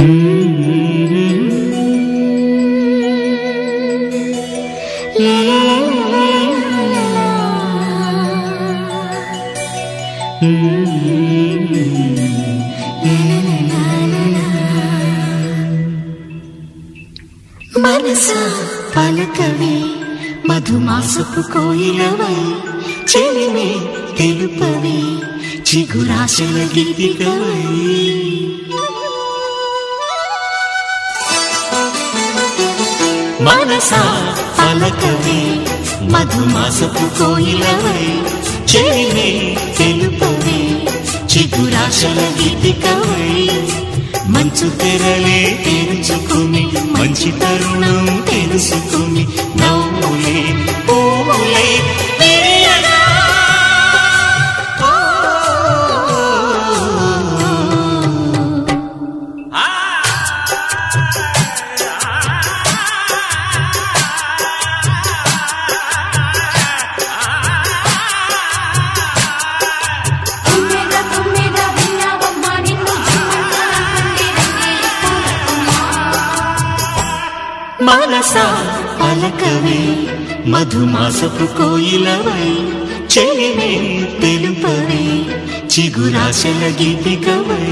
మనసా పలకవే మధుమాసపు కోయిలవై చెలిమే తెలుపవే చిగురాశల గీతికవై మనసా పలకవే మధుమాసపు కోయిలవై చెలిమే తెలుపవే చిగురాశల గీతికవై మంచు తెరలే తెరుచుకుని మంచి తరుణం తెలుసుకుని నవ్వులే పూలే విరియగా. తుమ్మెద తుమ్మెద విన్నావమ్మా నిన్ను జన్మంతా రంగేలి మనసా పలకవే మధుమాసపు కోయిలవై చెలిమే తెలుపవే చిగురాశల గీతికవై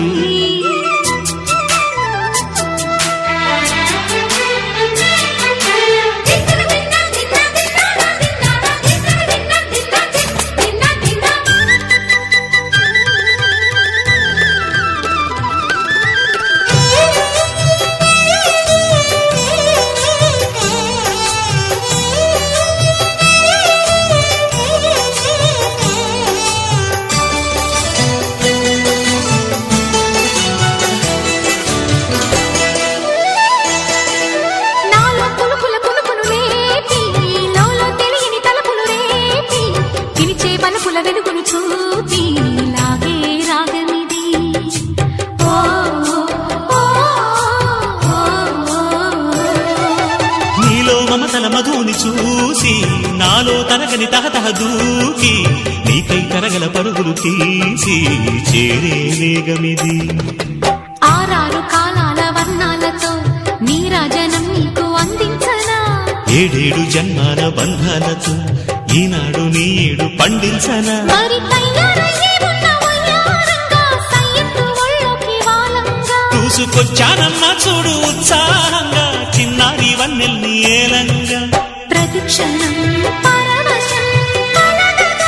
నాలో పులుపుల పులుపులు రేపి లోలో తెలియని తలపులు రేపి పిలిచే బలపుల వెలుగును చూపి లాగే రాగమిది ఓ ఓ, ఓ, ఓ. నీలో మమతల మధుని చూసి నాలో తరగని తహతహ దూకి నీకై తరగల పరుగులు తీసి చేరే వేగమిది ఆరారు కాలాల వర్ణాలతో నీరాజనం నీకు అందించనా ఏడేడు జన్మాల బంధాలతో ఈనాడు నీడు పండించనా మరి తయారయ్యే ఉన్న వయ్యారంగా సయ్యత్తు ఒళ్ళోకి వాలంగా చూసుకొచ్చానన్నా చూడు ఉత్సాహంగా చిన్నారి వన్నెల్ని ఏలంగా ప్రతిక్షణం పరవశం కలగగా.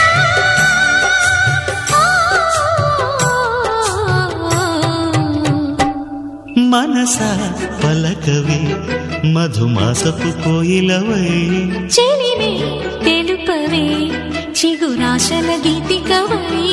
మనసా పలకవే మధుమాసపు కోయిలవై చెలిమే తెలుపవే చిగురాశల గీతికవై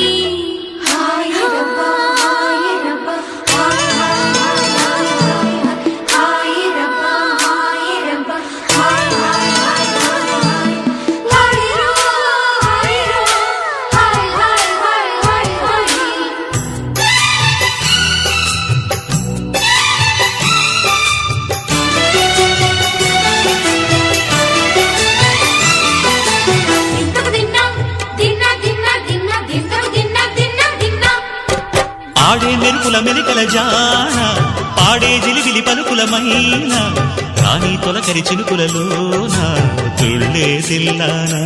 ఆడే మెరుపుల మెలికల జాన పాడే జిలిబిలి పలుకులమైన రాణి తొలకరి చినుకులలోన తుళ్ళే దిల్లానా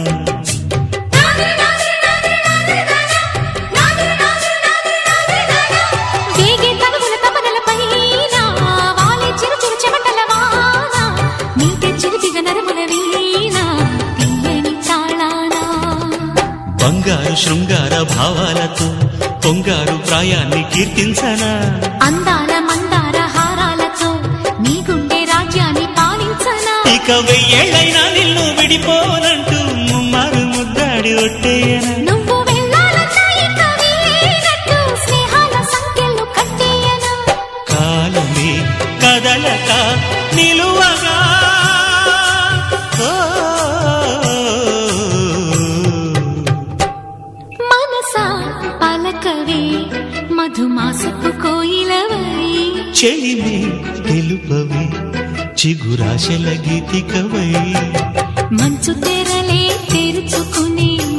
వేగే తనువుల తపనలపైన వాలే చిరు చిరు చెమటల వాన నీటే చిరుతిగ నరముల వీణ తీయని తాళానా బంగారు శృంగార భావాలతో పొంగారు ప్రాయాన్ని కీర్తించనా అందాల మందార హారాలతో నీ గుండె రాజ్యాన్ని పాలించనా ఇక వెయ్యేళ్ళైనా నిన్ను విడిపోనంటూ ముమ్మారు ముద్దాడి ఒట్టేయనా నువ్వు వెళ్ళాలన్నా ఇక వీలైనట్టు స్నేహాల సంఖ్యలు కట్టేయనా కాలమే కదలక నిలువగా ఓ, మనసా పలకవే మధుమాసపు కోయిలవై చెలిమే తెలుపవే చిగురాశల గీతికవై మంచు తెరలే తెరుచుకుని